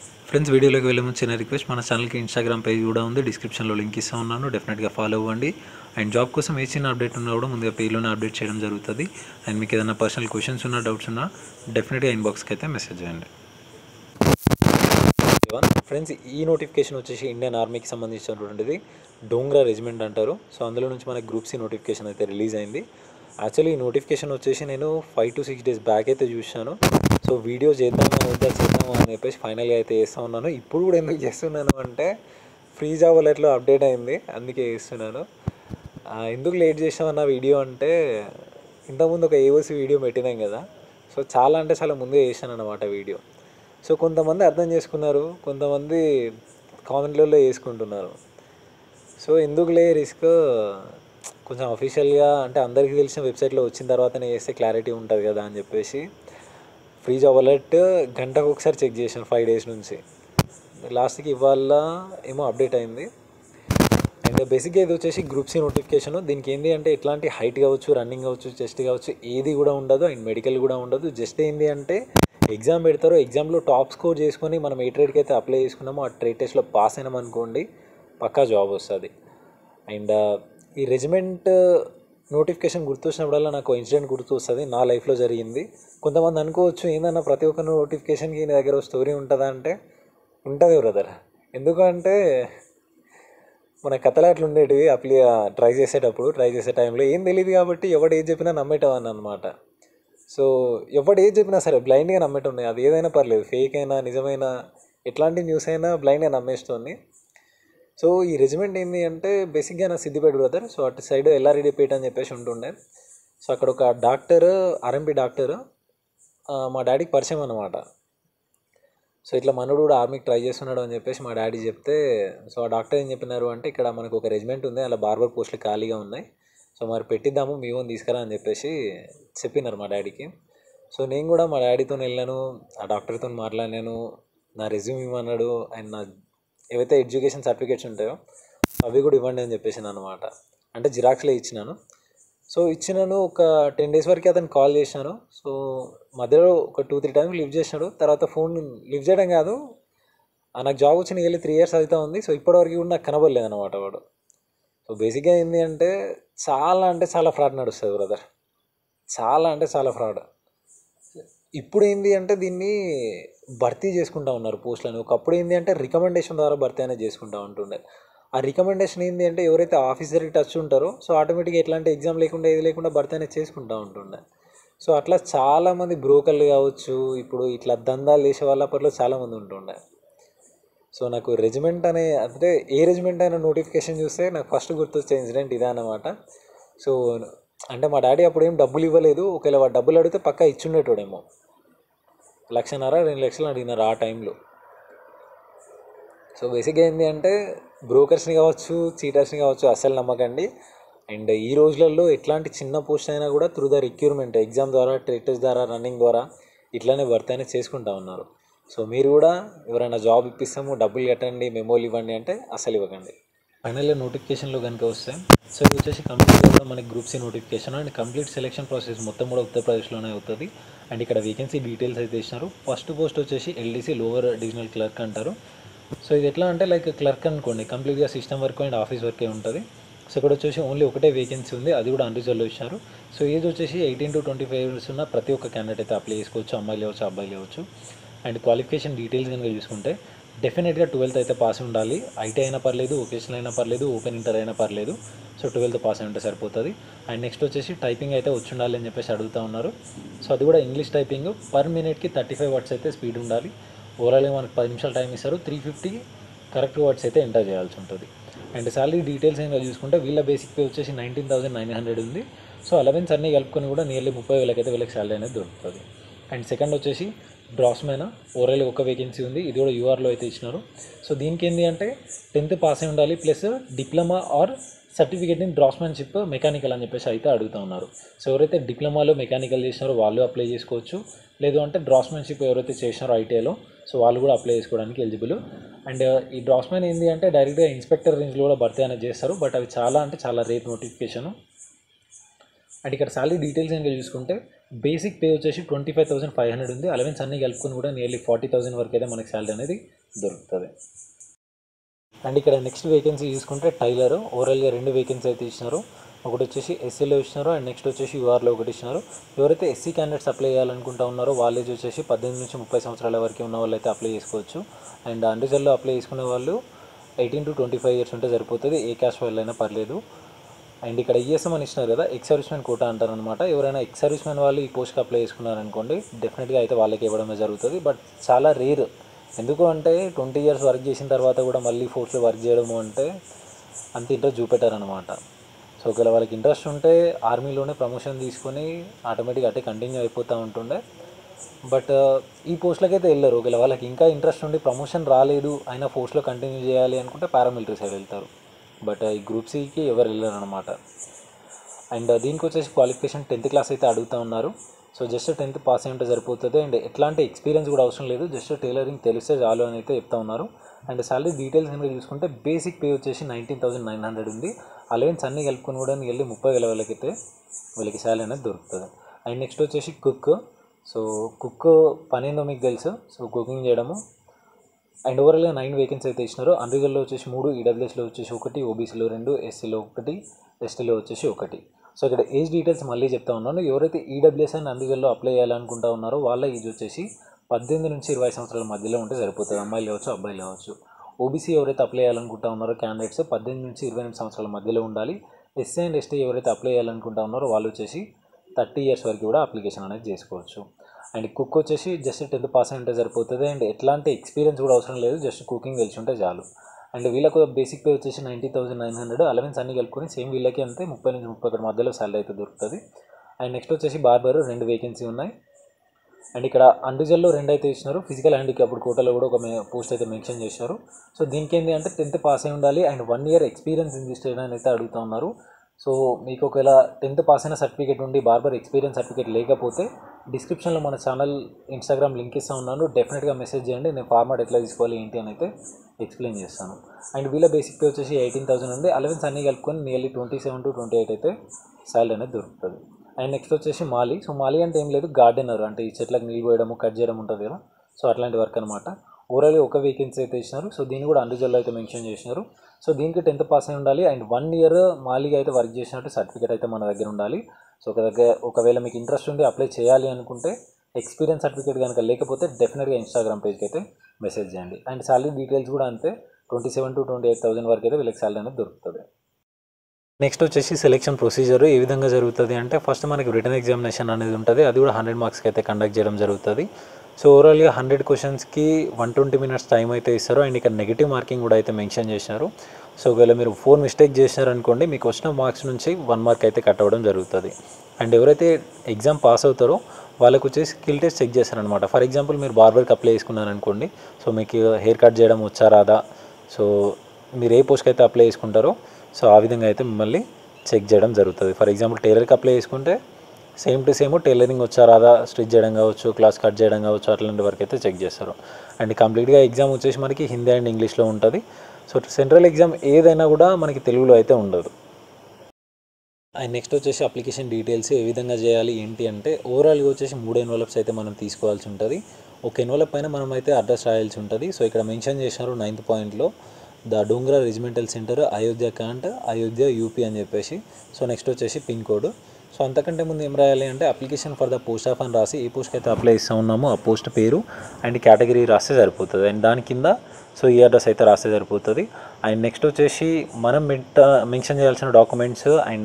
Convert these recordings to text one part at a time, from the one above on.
friends వీడియోలోకి వెళ్ళే ముందు చిన్న రిక్వెస్ట్ మన ఛానల్కి ఇన్స్టాగ్రామ్ పేజ్ కూడా ఉంది డిస్క్రిప్షన్లో లింక్ ఇస్తూ ఉన్నాను డెఫినెట్గా ఫాలో అవ్వండి అండ్ జాబ్ కోసం ఏ చిన్న అప్డేట్ ఉన్నా కూడా ముందుగా పేజ్లోనే అప్డేట్ చేయడం జరుగుతుంది అండ్ మీకు ఏదైనా పర్సనల్ క్వశ్చన్స్ ఉన్నా డౌట్స్ ఉన్నా డెఫినెట్గా ఇన్బాక్స్కి అయితే మెసేజ్ చేయండి ఫ్రెండ్స్ ఈ నోటిఫికేషన్ వచ్చేసి ఇండియన్ ఆర్మీకి సంబంధించినటువంటిది డోంగ్రా రెజిమెంట్ అంటారు సో అందులో నుంచి మనకి గ్రూప్ సి నోటిఫికేషన్ అయితే రిలీజ్ అయింది యాక్చువల్లీ ఈ నోటిఫికేషన్ వచ్చేసి నేను five to six days back అయితే చూశాను సో వీడియో చేద్దామా వద్దా చేద్దామా అని చెప్పేసి ఫైనల్గా అయితే చేస్తూ ఉన్నాను ఇప్పుడు కూడా ఎందుకు చేస్తున్నాను అంటే ఫ్రీ జాబ్ అలర్ట్లో అప్డేట్ అయింది అందుకే చేస్తున్నాను ఆ, ఎందుకు లేట్ చేసామన్న వీడియో అంటే ఇంతకుముందు ఒక ఏఓసి వీడియో పెట్టినాం కదా సో చాలా అంటే చాలా ముందే చేశాను అనమాట వీడియో సో కొంతమంది అర్థం చేసుకున్నారు కొంతమంది కామెంట్లలో వేసుకుంటున్నారు సో ఎందుకులే రిస్క్ కొంచెం అఫీషియల్గా అంటే అందరికీ తెలిసిన వెబ్సైట్లో వచ్చిన తర్వాతనే చేస్తే క్లారిటీ ఉంటుంది కదా అని చెప్పేసి ఫ్రీ జాబ్ అలర్ట్ గంటకు ఒకసారి చెక్ చేశాను ఫైవ్ డేస్ నుంచి లాస్ట్కి ఇవాళ ఏమో అప్డేట్ అయింది అండ్ బేసిక్గా ఇది వచ్చేసి గ్రూప్ సి నోటిఫికేషన్ దీనికి ఏంటి అంటే ఎట్లాంటి హైట్ కావచ్చు రన్నింగ్ కావచ్చు చెస్ట్ కావచ్చు ఏది కూడా ఉండదు అండ్ మెడికల్ కూడా ఉండదు జస్ట్ ఏంటి అంటే ఎగ్జామ్ పెడతారు ఎగ్జామ్లో టాప్ స్కోర్ చేసుకొని మనం ఏ ట్రేడ్కి అయితే అప్లై చేసుకున్నామో ఆ ట్రేడ్ టెస్ట్లో పాస్ అయినాం అనుకోండి పక్కా జాబ్ వస్తుంది అండ్ ఈ రెజిమెంట్ నోటిఫికేషన్ గుర్తొచ్చినప్పుడల్లా నాకు ఇన్సిడెంట్ గుర్తు వస్తుంది నా లైఫ్లో జరిగింది కొంతమంది అనుకోవచ్చు ఏందన్నా ప్రతి ఒక్క నోటిఫికేషన్కి నీ దగ్గర స్టోరీ ఉంటుందా అంటే ఉంటుంది బ్రదర్ ఎందుకంటే మన కథలు అట్లా ఉండేటివి అప్లై ట్రై చేసేటప్పుడు ట్రై చేసే టైంలో ఏం తెలియదు కాబట్టి ఎవడు ఏది చెప్పినా నమ్మేటవాన్ని అనమాట సో ఎవడు ఏది చెప్పినా సరే బ్లైండ్గా నమ్మేటోన్నాయి అది ఏదైనా పర్లేదు ఫేక్ అయినా నిజమైన ఎట్లాంటి న్యూస్ అయినా బ్లైండ్గా నమ్మేస్తుంది సో ఈ రెజిమెంట్ ఏంటి అంటే బేసిక్గా నా సిద్దిపేట బ్రదర్ సో అటు సైడ్ ఎల్ఆర్ఈడిపేట అని చెప్పేసి ఉంటుండే సో అక్కడ ఒక డాక్టర్ ఆర్ఎంపీ డాక్టర్ మా డాడీకి పరిచయం అనమాట సో ఇట్లా మనోడు కూడా ఆర్మీకి ట్రై చేస్తున్నాడు అని చెప్పేసి మా డాడీ చెప్తే సో ఆ డాక్టర్ ఏం చెప్పినారు అంటే ఇక్కడ మనకు ఒక రెజిమెంట్ ఉంది అలా బార్బర్ పోస్టులు ఖాళీగా ఉన్నాయి సో మరి పెట్టిద్దాము మీ ఓన్ తీసుకురా అని చెప్పేసి చెప్పినారు మా డాడీకి సో నేను కూడా మా డాడీతో వెళ్ళాను ఆ డాక్టర్తో మాట్లాడినాను నా రెజ్యూమ్ ఇవ్వన్నాడు అండ్ నా ఏవైతే ఎడ్యుకేషన్ సర్టిఫికేట్స్ ఉంటాయో అవి కూడా ఇవ్వండి అని చెప్పేసాను అనమాట అంటే జిరాక్స్లే ఇచ్చినాను సో ఇచ్చినాను ఒక టెన్ డేస్ వరకు అతను కాల్ చేశాను సో మధ్యలో ఒక టూ త్రీ టైమ్స్ లిఫ్ట్ చేసినాడు తర్వాత ఫోన్ లిఫ్ట్ చేయడం కాదు ఆ నాకు జాబ్ వచ్చిన వెళ్ళి త్రీ ఇయర్స్ అవుతా ఉంది సో ఇప్పటివరకు కూడా నాకు కనబడలేదు అనమాట వాడు సో బేసిక్గా ఏంటి అంటే చాలా అంటే చాలా ఫ్రాడ్ నడుస్తుంది బ్రదర్ చాలా అంటే చాలా ఫ్రాడ్ ఇప్పుడు ఏంటి అంటే దీన్ని భర్తీ చేసుకుంటా ఉన్నారు పోస్టులను ఒకప్పుడు ఏంటి అంటే రికమెండేషన్ ద్వారా భర్తీ అనేది చేసుకుంటా ఉంటుండే ఆ రికమెండేషన్ ఏంటి అంటే ఎవరైతే ఆఫీసర్కి టచ్ ఉంటారో సో ఆటోమేటిక్గా ఎట్లాంటి ఎగ్జామ్ లేకుండా ఏది లేకుండా భర్తీ అనేది చేసుకుంటా ఉంటుండే సో అట్లా చాలామంది బ్రోకర్లు కావచ్చు ఇప్పుడు ఇట్లా దందాలు చేసే వాళ్ళ అప్పట్లో చాలామంది ఉంటుండే సో నాకు రెజిమెంట్ అనే అంటే ఏ రెజిమెంట్ అయినా నోటిఫికేషన్ చూస్తే నాకు ఫస్ట్ గుర్తొచ్చే ఇన్సిడెంట్ ఇదే అనమాట సో అంటే మా డాడీ అప్పుడు ఏం డబ్బులు ఇవ్వలేదు ఒకవేళ వాడు డబ్బులు అడిగితే పక్కా ఇచ్చుండేటోడేమో లక్షన్నర రెండు లక్షలు అడిగినారు ఆ టైంలో సో బేసిక్గా ఏంటి అంటే బ్రోకర్స్ని కావచ్చు చీటర్స్ని కావచ్చు అస్సలు నమ్మకండి అండ్ ఈ రోజులలో ఎట్లాంటి చిన్న పోస్ట్ అయినా కూడా త్రూ ద రిక్యూర్మెంట్ ఎగ్జామ్ ద్వారా టెస్ట్ ద్వారా రన్నింగ్ ద్వారా ఇట్లానే వర్త్ అనేది చేసుకుంటా ఉన్నారు సో మీరు కూడా ఎవరైనా జాబ్ ఇప్పిస్తాము డబ్బులు కట్టండి మెమోలు ఇవ్వండి అంటే అసలు ఇవ్వకండి ఫైనల్గా నోటిఫికేషన్లో కనుక వస్తే సో ఇది వచ్చేసి కంప్లీట్గా కూడా మనకి group C notification and complete selection process మొత్తం కూడా ఉత్తరప్రదేశ్లోనే అవుతుంది అండ్ ఇక్కడ వేకెన్సీ డీటెయిల్స్ అయితే ఇచ్చినారు ఫస్ట్ పోస్ట్ వచ్చేసి ఎల్డీసీ లోవర్ డివిజనల్ క్లర్క్ అంటారు సో ఇది ఎట్లా అంటే లైక్ క్లర్క్ అనుకోండి కంప్లీట్గా సిస్టమ్ వర్క్ అండ్ ఆఫీస్ వర్కే ఉంటుంది సో ఇక్కడ వచ్చేసి ఓన్లీ ఒకటే వేకెన్సీ ఉంది అది కూడా అన్రిజర్వ్లో ఇచ్చారు సో ఏజ్ వచ్చేసి eighteen to twenty five years ఉన్న ప్రతి ఒక్క క్యాండిడేట్ అయితే అప్లై చేసుకోవచ్చు అమ్మాయిలు అవ్వచ్చు అబ్బాయిలు అవ్వచ్చు అండ్ క్వాలిఫికేషన్ డీటెయిల్స్ కనుక చూసుకుంటే డెఫినెట్గా ట్వెల్త్ అయితే పాస్ ఉండాలి ఐటీ అయినా పర్లేదు వొకేషనల్ అయినా పర్లేదు ఓపెన్ ఇంటర్ అయినా పర్లేదు సో ట్వెల్త్ పాస్ అయి ఉంటే సరిపోతుంది అండ్ నెక్స్ట్ వచ్చేసి టైపింగ్ అయితే వచ్చి ఉండాలి అని చెప్పేసి అడుగుతూ ఉన్నారు సో అది కూడా ఇంగ్లీష్ టైపింగ్ పర్ మినిట్కి థర్టీ ఫైవ్ వర్డ్స్ అయితే స్పీడ్ ఉండాలి ఓవరాల్గా మనకు పది నిమిషాలు టైం ఇస్తారు త్రీ ఫిఫ్టీ కరెక్ట్ వర్డ్స్ అయితే ఎంటర్ చేయాల్సి ఉంటుంది అండ్ సాలరీ డీటెయిల్స్ ఏమైనా చూసుకుంటే వీళ్ళ బేసిక్ పే వచ్చేసి నైన్టీన్ థౌసండ్ నైన్ హండ్రెడ్ ఉంది సో అలవెన్స్ అన్నీ కలుపుకొని కూడా నియర్లీ ముప్పై వేలకైతే వీళ్ళకి శాలరీ అనేది దొరుకుతుంది అండ్ సెకండ్ వచ్చేసి డ్రాస్మెన్ ఓవరాల్ ఒక వేకెన్సీ ఉంది ఇది కూడా యూఆర్లో అయితే ఇచ్చినారు సో దీనికి ఏంటి అంటే టెన్త్ పాస్ అయి ఉండాలి plus diploma or certificate in draughtsmanship mechanical అని చెప్పేసి అయితే అడుగుతూ ఉన్నారు సో ఎవరైతే డిప్లొమాలో మెకానికల్ చేసినారో వాళ్ళు అప్లై చేసుకోవచ్చు లేదు అంటే డ్రాస్మెన్షిప్ ఎవరైతే చేసినారో ఐటీఐలో సో వాళ్ళు కూడా అప్లై చేసుకోవడానికి ఎలిజిబుల్ అండ్ ఈ డ్రాస్మెన్ ఏంటి అంటే డైరెక్ట్గా ఇన్స్పెక్టర్ రేంజ్లో కూడా భర్తీ అనేది చేస్తారు బట్ అవి చాలా అంటే చాలా రేట్ నోటిఫికేషన్ అండ్ ఇక్కడ శాలరీ డీటెయిల్స్ కనుక చూసుకుంటే బేసిక్ పే వచ్చేసి twenty five thousand five hundred ఉంది అలవెన్స్ అన్ని కలుపుకొని కూడా నియర్లీ ఫార్టీ థౌసండ్ వరకు అయితే మనకి శాలరీ అనేది దొరుకుతుంది అండ్ ఇక్కడ నెక్స్ట్ వేకెన్సీ చూసుకుంటే టైలర్ ఓవరాల్గా రెండు వేకెన్సీ అయితే ఇచ్చినారు ఒకటి వచ్చేసి ఎస్సీలో ఇచ్చినారు అండ్ నెక్స్ట్ వచ్చేసి యూఆర్లో ఒకటి ఇచ్చినారు ఎవరైతే ఎస్సీ క్యాండిడేట్స్ అప్లై చేయాలనుకుంటా ఉన్నారో వాళ్ళ ఏజ్ వచ్చేసి పద్దెనిమిది నుంచి ముప్పై సంవత్సరాల వరకు ఉన్న వాళ్ళు అయితే అప్లై చేసుకోవచ్చు అండ్ అన్రిజల్లో అప్లై చేసుకునే వాళ్ళు eighteen to twenty five years ఉంటే సరిపోతుంది ఏ క్యాస్ట్ వాళ్ళైనా పర్లేదు అండ్ ఇక్కడ ఈఎస్ఎం అని ఇచ్చినారు కదా ఎక్స్ సర్వీస్ మ్యాన్ కోటా అంటారు అనమాట ఎవరైనా ఎక్స్ సర్వీస్ మ్యాన్ వాళ్ళు ఈ పోస్ట్కి అప్లై చేసుకున్నారనుకోండి డెఫినెట్గా అయితే వాళ్ళకి ఇవ్వడమే జరుగుతుంది బట్ చాలా రేర్ ఎందుకు అంటే ట్వంటీ ఇయర్స్ వర్క్ చేసిన తర్వాత కూడా మళ్ళీ ఫోర్స్లో వర్క్ చేయడము అంటే అంత ఇంట్రెస్ట్ చూపెట్టారనమాట సో ఒకవేళ వాళ్ళకి ఇంట్రెస్ట్ ఉంటే ఆర్మీలోనే ప్రమోషన్ తీసుకొని ఆటోమేటిక్గా అటే కంటిన్యూ అయిపోతూ ఉంటుండే బట్ ఈ పోస్ట్లకి అయితే వెళ్ళరు ఒకవేళ వాళ్ళకి ఇంకా ఇంట్రెస్ట్ ఉండి ప్రమోషన్ రాలేదు అయినా పోస్ట్లో కంటిన్యూ చేయాలి అనుకుంటే పారామిలిటరీ సైడ్ వెళ్తారు బట్ ఈ గ్రూప్ సికి ఎవరు వెళ్ళరు అనమాట అండ్ దీనికి వచ్చేసి క్వాలిఫికేషన్ టెన్త్ క్లాస్ అయితే అడుగుతూ ఉన్నారు సో జస్ట్ టెన్త్ పాస్ అయి ఉంటే సరిపోతుంది అండ్ ఎట్లాంటి ఎక్స్పీరియన్స్ కూడా అవసరం లేదు జస్ట్ టైలరింగ్ తెలిస్తే చాలు అని అయితే చెప్తా ఉన్నారు అండ్ శాలరీ డీటెయిల్స్ కనుక చూసుకుంటే బేసిక్ పే వచ్చేసి నైన్టీన్ థౌసండ్ నైన్ హండ్రెడ్ ఉంది అలవెన్స్ అన్నీ కలుపుకొని కూడా వెళ్ళి ముప్పై వేల వాళ్ళకైతే వీళ్ళకి శాలరీ అనేది దొరుకుతుంది అండ్ నెక్స్ట్ వచ్చేసి కుక్ సో కుక్ పని ఏందో మీకు తెలుసు సో కుకింగ్ చేయడము అండ్ ఓవరాల్గా నైన్ వేకెన్సీ అయితే ఇచ్చినారు అన్రిగల్లో వచ్చేసి మూడు ఈడబ్ల్యూఎస్లో వచ్చేసి ఒకటి ఓబీసీలో రెండు ఎస్సీలో ఒకటి ఎస్టీలో వచ్చేసి ఒకటి సో ఇక్కడ ఏజ్ డీటెయిల్స్ మళ్ళీ చెప్తా ఉన్నాను ఎవరైతే ఈడబ్ల్యూఎస్ అండ్ అన్రిగల్లో అప్లై చేయాలనుకుంటా ఉన్నారో వాళ్ళ ఏజ్ వచ్చేసి పద్దెనిమిది నుంచి ఇరవై సంవత్సరాల మధ్యలో ఉంటే సరిపోతుంది అమ్మాయిలు కావచ్చు అబ్బాయిలు కావచ్చు ఓబీసీ ఎవరైతే అప్లై చేయాలనుకుంటా ఉన్నారో క్యాండిడేట్స్ పద్దెనిమిది నుంచి ఇరవై ఎనిమిది సంవత్సరాల మధ్యలో ఉండాలి ఎస్సీ అండ్ ఎస్టీ ఎవరైతే అప్లై చేయాలనుకుంటా ఉన్నారో వాళ్ళు వచ్చేసి థర్టీ ఇయర్స్ వరకు కూడా అప్లికేషన్ అనేది చేసుకోవచ్చు అండ్ కుక్ వచ్చేసి జస్ట్ టెన్త్ పాస్ అయి ఉంటే సరిపోతుంది అండ్ ఎట్లాంటి ఎక్స్పీరియన్స్ కూడా అవసరం లేదు జస్ట్ కుకింగ్ తెలిసి ఉంటే చాలు అండ్ వీళ్ళకు బేసిక్ పే వచ్చేసి ninety thousand nine hundred allowance అన్ని కలుపుకొని సేమ్ వీళ్ళకి అంతే ముప్పై నుంచి ముప్పై ఒకటి మధ్యలో శాలరీ అయితే దొరుకుతుంది అండ్ నెక్స్ట్ వచ్చేసి బార్బర్ రెండు వేకెన్సీ ఉన్నాయి అండ్ ఇక్కడ అండిజల్లో రెండు అయితే ఇచ్చినారు ఫిజికల్ హ్యాండిక్యాప్డ్ కోటాలో కూడా ఒక పోస్ట్ అయితే మెన్షన్ చేశారు సో దీనికి ఏంటి అంటే టెన్త్ పాస్ అయి ఉండాలి and one year experience in this అని అయితే అడుగుతా ఉన్నారు సో మీకు ఒకవేళ టెన్త్ పాస్ అయిన సర్టిఫికేట్ ఉండి బార్బర్ ఎక్స్పీరియన్స్ సర్టిఫికేట్ లేకపోతే డిస్క్రిప్షన్లో మన ఛానల్ ఇన్స్టాగ్రామ్ లింక్ ఇస్తా ఉన్నాను డెఫినెట్గా మెసేజ్ చేయండి నేను ఫార్మాట్ ఎట్లా తీసుకోవాలి ఏంటి అని అయితే ఎక్స్ప్లెయిన్ చేస్తాను అండ్ వీళ్ళ బేసిక్ పే వచ్చేసి ఎయిటీన్ థౌసండ్ ఉంది అలవెన్స్ అన్నీ కలుపుకొని nearly twenty seven to twenty eight అయితే శాలరీ అనేది దొరుకుతుంది అండ్ నెక్స్ట్ వచ్చేసి మాలి సో మాలి అంటే ఏం లేదు గార్డెనర్ అంటే ఈ చెట్లకు నీళ్ళు పోయడము కట్ చేయడం ఉంటుంది కదా సో అట్లాంటి వర్క్ అనమాట ఓవరాల్ ఒక వేకెన్సీ అయితే ఇచ్చినారు సో దీన్ని కూడా అండిజల్లో అయితే మెన్షన్ చేసినారు సో దీనికి టెన్త్ పాస్ అయి ఉండాలి అండ్ వన్ ఇయర్ మాలిగా అయితే వర్క్ చేసినట్టు సర్టిఫికేట్ అయితే మన దగ్గర ఉండాలి సో ఒక దగ్గర ఒకవేళ మీకు ఇంట్రెస్ట్ ఉండి అప్లై చేయాలి అనుకుంటే ఎక్స్పీరియన్స్ సర్టిఫికేట్ కనుక లేకపోతే డెఫినెట్గా ఇన్స్టాగ్రామ్ పేజ్కి అయితే మెసేజ్ చేయండి అండ్ శాలరీ డీటెయిల్స్ కూడా అంతే twenty seven to twenty eight thousand వరకు అయితే వీళ్ళకి శాలరీ అనేది దొరుకుతుంది నెక్స్ట్ వచ్చేసి సెలెక్షన్ ప్రొసీజర్ ఏ విధంగా జరుగుతుంది అంటే ఫస్ట్ మనకి రిటర్న్ ఎగ్జామినేషన్ అనేది ఉంటుంది అది కూడా హండ్రెడ్ మార్క్స్కి అయితే కండక్ట్ చేయడం జరుగుతుంది సో ఓవరాల్గా హండ్రెడ్ క్వశ్చన్స్కి వన్ ట్వంటీ మినిట్స్ టైం అయితే ఇస్తారు అండ్ ఇక్కడ నెగిటివ్ మార్కింగ్ కూడా అయితే మెన్షన్ చేశారు సో ఒకవేళ మీరు ఫోర్ మిస్టేక్ చేశారనుకోండి మీకు వచ్చిన మార్క్స్ నుంచి వన్ మార్క్ అయితే కట్ అవ్వడం జరుగుతుంది అండ్ ఎవరైతే ఎగ్జామ్ పాస్ అవుతారో వాళ్ళకు వచ్చేసి స్కిల్ టెస్ట్ చెక్ చేస్తారనమాట ఫర్ ఎగ్జాంపుల్ మీరు బార్బర్కి అప్లై చేసుకున్నారనుకోండి సో మీకు హెయిర్ కట్ చేయడం వచ్చా రాదా సో మీరు ఏ పోస్ట్కి అయితే అప్లై చేసుకుంటారో సో ఆ విధంగా అయితే మిమ్మల్ని చెక్ చేయడం జరుగుతుంది ఫర్ ఎగ్జాంపుల్ టైలర్కి అప్లై చేసుకుంటే సేమ్ టు సేమ్ టైలరింగ్ వచ్చా రాదా స్టిచ్ చేయడం కావచ్చు క్లాస్ కట్ చేయడం కావచ్చు అట్లాంటి వరకు అయితే చెక్ చేస్తారు అండ్ కంప్లీట్గా ఎగ్జామ్ వచ్చేసి మనకి హిందీ అండ్ ఇంగ్లీష్లో ఉంటుంది సో సెంట్రల్ ఎగ్జామ్ ఏదైనా కూడా మనకి తెలుగులో అయితే ఉండదు అండ్ నెక్స్ట్ వచ్చేసి అప్లికేషన్ డీటెయిల్స్ ఏ విధంగా చేయాలి ఏంటి అంటే ఓవరాల్గా వచ్చేసి మూడు ఎన్వలప్స్ అయితే మనం తీసుకోవాల్సి ఉంటుంది ఒక ఎన్వలప్ పైన మనం అయితే అడ్రస్ రాయాల్సి ఉంటుంది సో ఇక్కడ మెన్షన్ చేశారు నైన్త్ పాయింట్లో the Dogra regimental centre Ayodhya cantt Ayodhya UP అని చెప్పేసి సో నెక్స్ట్ వచ్చేసి పిన్ కోడ్ సో అంతకంటే ముందు ఏం రాయాలి అంటే application for the post of అని రాసి ఏ పోస్ట్కి అయితే అప్లై ఇస్తా ఉన్నామో ఆ పోస్ట్ పేరు అండ్ కేటగిరీ రాస్తే సరిపోతుంది అండ్ దాని కింద సో ఈ అడ్రస్ అయితే రాస్తే సరిపోతుంది అండ్ నెక్స్ట్ వచ్చేసి మనం మెన్షన్ చేయాల్సిన documents and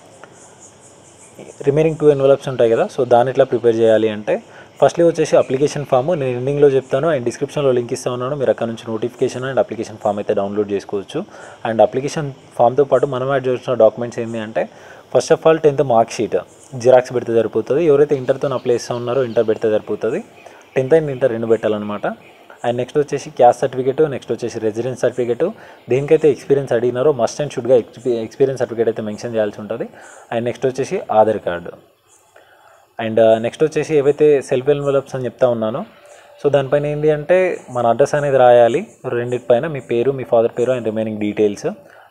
remaining two envelopes ఉంటాయి కదా సో దాన్ని ఎట్లా ప్రిపేర్ చేయాలి అంటే ఫస్ట్లీ వచ్చేసి అప్లికేషన్ ఫామ్ నేను ఎండింగ్లో చెప్తాను అండ్ డిస్క్రిప్షన్లో లింక్ ఇస్తా ఉన్నాను మీరు అక్కడ నుంచి నోటిఫికేషన్ అండ్ అప్లికేషన్ ఫామ్ అయితే డౌన్లోడ్ చేసుకోవచ్చు అండ్ అప్లికేషన్ ఫామ్తో పాటు మనం యాడ్ చేసిన డాక్యుమెంట్స్ ఏంటి అంటే first of all tenth mark sheet xerox పెడితే సరిపోతుంది ఎవరైతే ఇంటర్తో అప్లై చేస్తూ ఉన్నారో ఇంటర్ పెడితే సరిపోతుంది టెన్త్ అండ్ ఇంటర్ రెండు పెట్టాలన్నమాట అండ్ నెక్స్ట్ వచ్చేసి క్యాస్ట్ సర్టిఫికేట్ నెక్స్ట్ వచ్చేసి రెసిడెన్స్ సర్టిఫికేట్ దేనికైతే ఎక్స్పీరియన్స్ అడిగినారో మస్ట్ అండ్ షుడ్గా ఎక్స్పీరియన్స్ సర్టిఫికేట్ అయితే మెన్షన్ చేయాల్సి ఉంటుంది అండ్ నెక్స్ట్ వచ్చేసి ఆధార్ కార్డు అండ్ నెక్స్ట్ వచ్చేసి ఏవైతే సెల్ఫ్ ఎన్వలప్స్ అని చెప్తా ఉన్నానో సో దానిపైన ఏంటి అంటే మన అడ్రస్ అనేది రాయాలి రెండింటి పైన మీ పేరు మీ ఫాదర్ పేరు and remaining details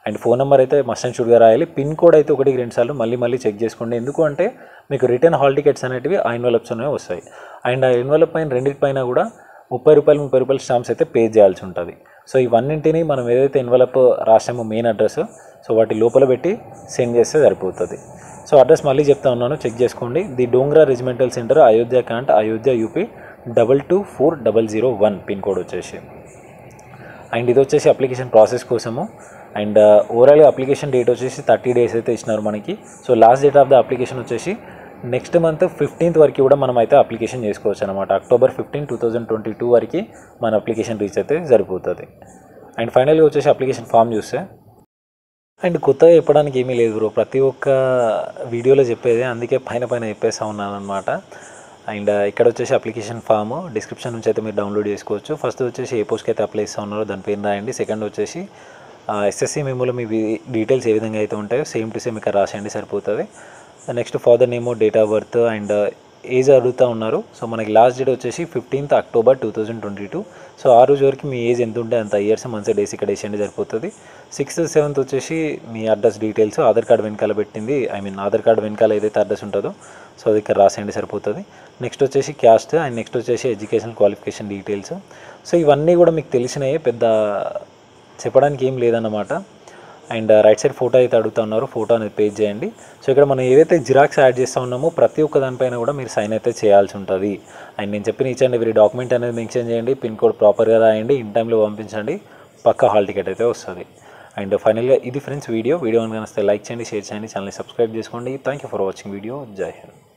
and phone number అయితే మస్ట్ అండ్ షుడ్గా రాయాలి పిన్ కోడ్ అయితే ఒకటికి రెండు సార్లు మళ్ళీ మళ్ళీ చెక్ చేసుకోండి ఎందుకు అంటే మీకు రిటర్న్ హాల్ టికెట్స్ అనేటివి ఆ ఎన్వలప్స్ అనేవి వస్తాయి అండ్ ఆ ఎన్వలప్ పైన రెండింటి పైన కూడా ముప్పై రూపాయలు ముప్పై రూపాయలు స్టాంప్స్ అయితే పే చేయాల్సి ఉంటుంది సో ఇవన్నింటిని మనం ఏదైతే ఎన్వలప్ రాసామో మెయిన్ అడ్రస్ సో వాటి లోపల పెట్టి సెండ్ చేస్తే సరిపోతుంది సో అడ్రస్ మళ్ళీ చెప్తా ఉన్నాను చెక్ చేసుకోండి the Dogra regimental centre Ayodhya cantt Ayodhya UP double two four double zero one pin code వచ్చేసి అండ్ ఇది వచ్చేసి అప్లికేషన్ ప్రాసెస్ కోసము అండ్ ఓవరాల్గా అప్లికేషన్ డేట్ వచ్చేసి థర్టీ డేస్ అయితే ఇచ్చినారు మనకి so last date of the application వచ్చేసి నెక్స్ట్ మంత్ ఫిఫ్టీన్త్ వరకు కూడా మనం అయితే అప్లికేషన్ చేసుకోవచ్చు అనమాట October fifteen two thousand twenty two వరకు మన అప్లికేషన్ రీచ్ అయితే సరిపోతుంది అండ్ ఫైనల్గా వచ్చేసి అప్లికేషన్ ఫామ్ చూస్తే అండ్ కొత్తగా చెప్పడానికి ఏమీ లేదు బ్రో ప్రతి ఒక్క వీడియోలో చెప్పేదే అందుకే పైన పైన చెప్పేస్తా ఉన్నాను అనమాట అండ్ ఇక్కడ వచ్చేసి అప్లికేషన్ ఫామ్ డిస్క్రిప్షన్ నుంచి అయితే మీరు డౌన్లోడ్ చేసుకోవచ్చు ఫస్ట్ వచ్చేసి ఏ పోస్ట్కి అయితే అప్లై ఇస్తా ఉన్నారో దాని పేరు రాయండి సెకండ్ వచ్చేసి ఎస్ఎస్సి మెమోలో మీ డీటెయిల్స్ ఏ విధంగా అయితే ఉంటాయో సేమ్ టు సేమ్ ఇక్కడ రాసేయండి సరిపోతుంది next father name date of birth and age అడుగుతూ ఉన్నారు సో మనకి లాస్ట్ డేట్ వచ్చేసి fifteenth October two thousand twenty two so ఆ రోజు వరకు మీ ఏజ్ ఎంత ఉంటే అంత ఇయర్స్ మంత్స్ డేస్ ఇక్కడ వేసేయండి సరిపోతుంది సిక్స్త్ సెవెంత్ వచ్చేసి మీ అడ్రస్ డీటెయిల్స్ ఆధార్ కార్డ్ వెనకాల పెట్టింది ఐ మీన్ ఆధార్ కార్డ్ వెనకాల ఏదైతే అడ్రస్ ఉంటుందో సో అది ఇక్కడ రాసేయండి సరిపోతుంది నెక్స్ట్ వచ్చేసి క్యాస్ట్ అండ్ నెక్స్ట్ వచ్చేసి ఎడ్యుకేషన్ క్వాలిఫికేషన్ డీటెయిల్స్ సో ఇవన్నీ కూడా మీకు తెలిసినవి పెద్ద చెప్పడానికి ఏం లేదన్నమాట అండ్ రైట్ సైడ్ ఫోటో అయితే అడుగుతా ఉన్నారు ఫోటో అనేది పేజ్ చేయండి సో ఇక్కడ మనం ఏదైతే జిరాక్స్ యాడ్ చేస్తూ ఉన్నామో ప్రతి ఒక్క దానిపైన కూడా మీరు సైన్ అయితే చేయాల్సి ఉంటుంది అండ్ నేను చెప్పిన ఇచ్చండి వీరి డాక్యుమెంట్ అనేది మెన్షన్ చేయండి పిన్ కోడ్ ప్రాపర్గా రాయండి ఇన్ టైంలో పంపించండి పక్క హాల్ టికెట్ అయితే వస్తుంది అండ్ ఫైనల్గా ఇది ఫ్రెండ్స్ వీడియో వీడియో కనిపిస్తే లైక్ చేయండి షేర్ చేయండి ఛానల్ని సబ్స్క్రైబ్ చేసుకోండి thank you for watching video జై హింద్